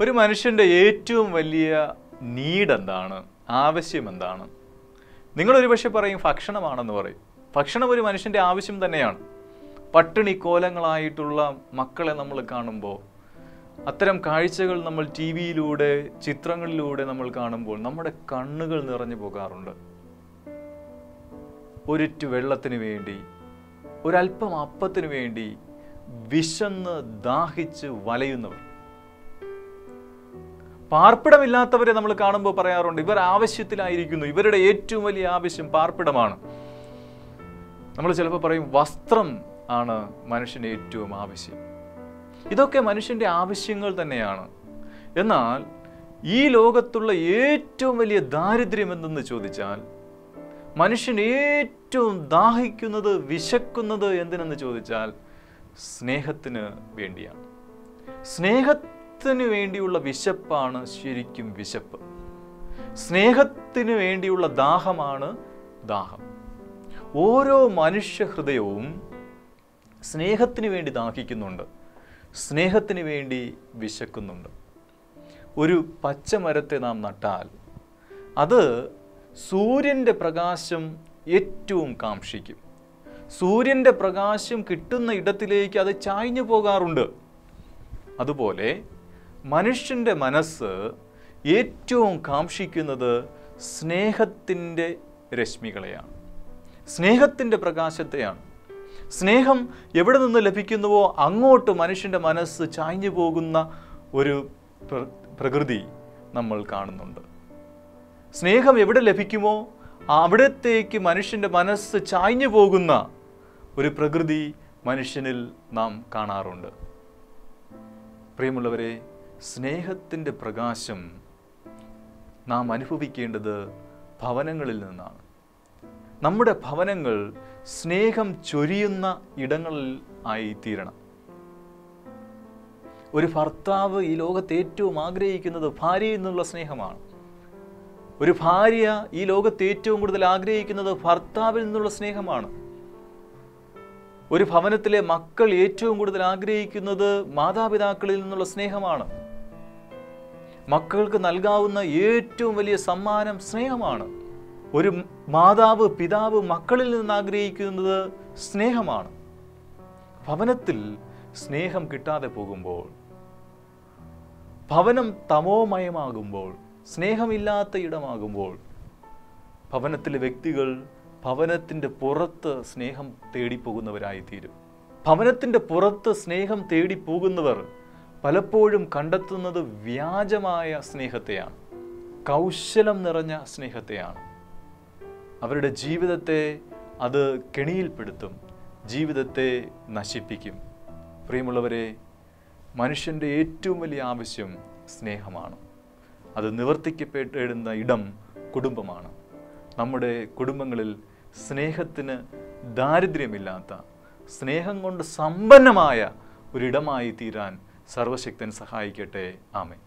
ഒരു മനുഷ്യൻ്റെ ഏറ്റവും വലിയ നീഡ് എന്താണ് ആവശ്യം എന്താണ് നിങ്ങളൊരു പക്ഷെ പറയും ഭക്ഷണമാണെന്ന് പറയും ഭക്ഷണം ഒരു മനുഷ്യൻ്റെ ആവശ്യം തന്നെയാണ് പട്ടിണി കോലങ്ങളായിട്ടുള്ള മക്കളെ നമ്മൾ കാണുമ്പോൾ അത്തരം കാഴ്ചകൾ നമ്മൾ ടി വിയിലൂടെ ചിത്രങ്ങളിലൂടെ നമ്മൾ കാണുമ്പോൾ നമ്മുടെ കണ്ണുകൾ നിറഞ്ഞു പോകാറുണ്ട് ഒരിറ്റു വെള്ളത്തിന് വേണ്ടി ഒരല്പം അപ്പത്തിന് വേണ്ടി വിശന്ന് ദാഹിച്ച് വലയുന്നവർ പാർപ്പിടമില്ലാത്തവരെ നമ്മൾ കാണുമ്പോൾ പറയാറുണ്ട് ഇവർ ആവശ്യത്തിലായിരിക്കുന്നു ഇവരുടെ ഏറ്റവും വലിയ ആവശ്യം പാർപ്പിടമാണ് നമ്മൾ ചിലപ്പോൾ പറയും വസ്ത്രം ആണ് മനുഷ്യന് ഏറ്റവും ആവശ്യം ഇതൊക്കെ മനുഷ്യൻ്റെ ആവശ്യങ്ങൾ തന്നെയാണ് എന്നാൽ ഈ ലോകത്തുള്ള ഏറ്റവും വലിയ ദാരിദ്ര്യം എന്തെന്ന് ചോദിച്ചാൽ മനുഷ്യൻ ഏറ്റവും ദാഹിക്കുന്നത് വിശക്കുന്നത് എന്തിനെന്ന് ചോദിച്ചാൽ സ്നേഹത്തിന് വേണ്ടിയാണ് സ്നേഹത്തിന് വേണ്ടിയുള്ള വിശപ്പാണ് ശരിക്കും വിശപ്പ് സ്നേഹത്തിന് വേണ്ടിയുള്ള ദാഹമാണ് ദാഹം ഓരോ മനുഷ്യ ഹൃദയവും സ്നേഹത്തിന് വേണ്ടി ദാഹിക്കുന്നുണ്ട് സ്നേഹത്തിന് വേണ്ടി വിശക്കുന്നുണ്ട് ഒരു പച്ചമരത്തെ നാം നട്ടാൽ അത് സൂര്യൻ്റെ പ്രകാശം ഏറ്റവും കാക്ഷിക്കും സൂര്യൻ്റെ പ്രകാശം കിട്ടുന്ന ഇടത്തിലേക്ക് അത് ചായ്ഞ്ഞു പോകാറുണ്ട് അതുപോലെ മനുഷ്യൻ്റെ മനസ്സ് ഏറ്റവും കാക്ഷിക്കുന്നത് സ്നേഹത്തിൻ്റെ രശ്മികളെയാണ് സ്നേഹത്തിൻ്റെ പ്രകാശത്തെയാണ് സ്നേഹം എവിടെ നിന്ന് ലഭിക്കുന്നുവോ അങ്ങോട്ട് മനുഷ്യൻ്റെ മനസ്സ് ചായ്ഞ്ഞു പോകുന്ന ഒരു പ്ര- പ്രകൃതി നമ്മൾ കാണുന്നുണ്ട് സ്നേഹം എവിടെ ലഭിക്കുമോ അവിടത്തേക്ക് മനുഷ്യൻ്റെ മനസ്സ് ചായ്ഞ്ഞു പോകുന്ന ഒരു പ്രകൃതി മനുഷ്യനിൽ നാം കാണാറുണ്ട് പ്രിയമുള്ളവരെ സ്നേഹത്തിൻ്റെ പ്രകാശം നാം അനുഭവിക്കേണ്ടത് ഭവനങ്ങളിൽ നിന്നാണ് നമ്മുടെ ഭവനങ്ങൾ സ്നേഹം ചൊരിയുന്ന ഇടങ്ങളിൽ ആയി തീരണം ഒരു ഭർത്താവ് ഈ ലോകത്ത് ഏറ്റവും ആഗ്രഹിക്കുന്നത് ഭാര്യയിൽ നിന്നുള്ള സ്നേഹമാണ് ഒരു ഭാര്യ ഈ ലോകത്ത് ഏറ്റവും കൂടുതൽ ആഗ്രഹിക്കുന്നത് ഭർത്താവിൽ നിന്നുള്ള സ്നേഹമാണ് ഒരു ഭവനത്തിലെ മക്കൾ ഏറ്റവും കൂടുതൽ ആഗ്രഹിക്കുന്നത് മാതാപിതാക്കളിൽ നിന്നുള്ള സ്നേഹമാണ് മക്കൾക്ക് നൽകാവുന്ന ഏറ്റവും വലിയ സമ്മാനം സ്നേഹമാണ് ഒരു മാതാവ് പിതാവ് മക്കളിൽ നിന്ന് ആഗ്രഹിക്കുന്നത് സ്നേഹമാണ് ഭവനത്തിൽ സ്നേഹം കിട്ടാതെ പോകുമ്പോൾ ഭവനം തമോമയമാകുമ്പോൾ സ്നേഹമില്ലാത്ത ഇടമാകുമ്പോൾ ഭവനത്തിലെ വ്യക്തികൾ ഭവനത്തിൻ്റെ പുറത്ത് സ്നേഹം തേടിപ്പോകുന്നവരായി തീരും ഭവനത്തിൻ്റെ പുറത്ത് സ്നേഹം തേടിപ്പോകുന്നവർ പലപ്പോഴും കണ്ടെത്തുന്നത് വ്യാജമായ സ്നേഹത്തെയാണ് കൗശലം നിറഞ്ഞ സ്നേഹത്തെയാണ് അവരുടെ ജീവിതത്തെ അത് കെണിയിൽപ്പെടുത്തും ജീവിതത്തെ നശിപ്പിക്കും പ്രിയമുള്ളവരെ മനുഷ്യൻ്റെ ഏറ്റവും വലിയ ആവശ്യം സ്നേഹമാണ് അത് നിവർത്തിക്കപ്പെട്ടിടുന്ന ഇടം കുടുംബമാണ് നമ്മുടെ കുടുംബങ്ങളിൽ സ്നേഹത്തിന് ദാരിദ്ര്യമില്ലാത്ത സ്നേഹം കൊണ്ട് സമ്പന്നമായ ഒരിടമായി തീരാൻ സർവശക്തൻ സഹായിക്കട്ടെ ആമേ